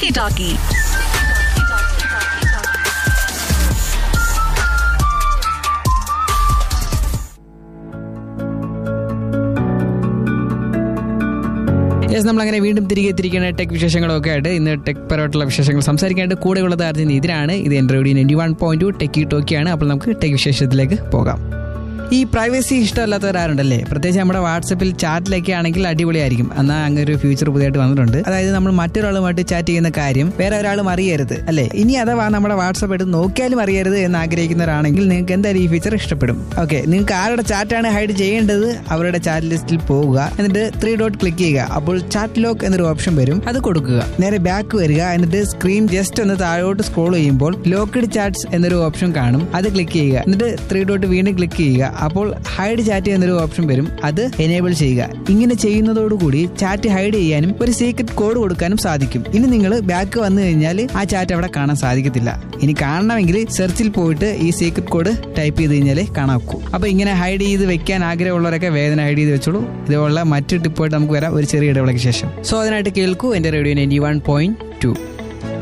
Walkie Talkie. Yes നമ്മൾ അങ്ങനെ വീണ്ടും തിരികെ എത്തിയിരിക്കുന്ന ടെക് വിശേഷങ്ങളൊക്കെ ആയിട്ട് ഇന്ന് ടെക് പരമായിട്ടുള്ള വിശേഷങ്ങൾ സംസാരിക്കാനായിട്ട് കൂടെയുള്ളത് അർജുൻ ഇതിനാണ് ഇത് എൻ്റെ radio ninety one point two techie ടോക്കിയാണ് അപ്പോൾ നമുക്ക് ടെക് വിശേഷത്തിലേക്ക് പോകാം ഈ പ്രൈവസി ഇഷ്ടമല്ലാത്തവരാരുണ്ടല്ലേ പ്രത്യേകിച്ച് നമ്മുടെ വാട്സപ്പിൽ ചാറ്റിലൊക്കെ ആണെങ്കിൽ അടിപൊളിയായിരിക്കും എന്നാൽ അങ്ങനെ ഒരു ഫ്യൂച്ചർ പുതിയതായിട്ട് വന്നിട്ടുണ്ട് അതായത് നമ്മൾ മറ്റൊരാളുമായിട്ട് ചാറ്റ് ചെയ്യുന്ന കാര്യം വേറെ ഒരാളും അറിയരുത് അല്ലേ ഇനി അഥവാ നമ്മുടെ വാട്സപ്പ് എടുത്ത് നോക്കിയാലും അറിയരുത് എന്ന് ആഗ്രഹിക്കുന്നവരാണെങ്കിൽ നിങ്ങൾക്ക് എന്തായാലും ഈ ഫീച്ചർ ഇഷ്ടപ്പെടും ഓക്കെ നിങ്ങൾക്ക് ആരുടെ ചാറ്റാണ് ഹൈഡ് ചെയ്യേണ്ടത് അവരുടെ ചാറ്റ് ലിസ്റ്റിൽ പോവുക എന്നിട്ട് ത്രീ ഡോട്ട് ക്ലിക്ക് ചെയ്യുക അപ്പോൾ ചാറ്റ് ലോക്ക് എന്നൊരു ഓപ്ഷൻ വരും അത് കൊടുക്കുക നേരെ ബാക്ക് വരിക എന്നിട്ട് സ്ക്രീൻ ജസ്റ്റ് ഒന്ന് താഴോട്ട് സ്ക്രോൾ ചെയ്യുമ്പോൾ ലോക്ക്ഡ് ചാറ്റ്സ് എന്നൊരു ഓപ്ഷൻ കാണും അത് ക്ലിക്ക് ചെയ്യുക എന്നിട്ട് ത്രീ ഡോട്ട് വീണ്ടും ക്ലിക്ക് ചെയ്യുക അപ്പോൾ ഹൈഡ് ചാറ്റ് എന്നൊരു ഓപ്ഷൻ വരും അത് എനേബിൾ ചെയ്യുക ഇങ്ങനെ ചെയ്യുന്നതോടുകൂടി ചാറ്റ് ഹൈഡ് ചെയ്യാനും ഒരു സീക്രട്ട് കോഡ് കൊടുക്കാനും സാധിക്കും ഇനി നിങ്ങൾ ബാക്ക് വന്നു കഴിഞ്ഞാൽ ആ ചാറ്റ് അവിടെ കാണാൻ സാധിക്കത്തില്ല ഇനി കാണണമെങ്കിൽ സെർച്ചിൽ പോയിട്ട് ഈ സീക്രട്ട് കോഡ് ടൈപ്പ് ചെയ്ത് കഴിഞ്ഞാൽ കാണാക്കൂ അപ്പൊ ഇങ്ങനെ ഹൈഡ് ചെയ്ത് വെക്കാൻ ആഗ്രഹമുള്ളവരൊക്കെ വേദന ഹൈഡ് ചെയ്ത് വെച്ചോളൂ ഇതുപോലുള്ള മറ്റു ടിപ്പായിട്ട് നമുക്ക് വരാം ഒരു ചെറിയ ഇടവേളയ്ക്ക് ശേഷം സോ അതിനായിട്ട് കേൾക്കൂ എന്റെ radio ninety one point to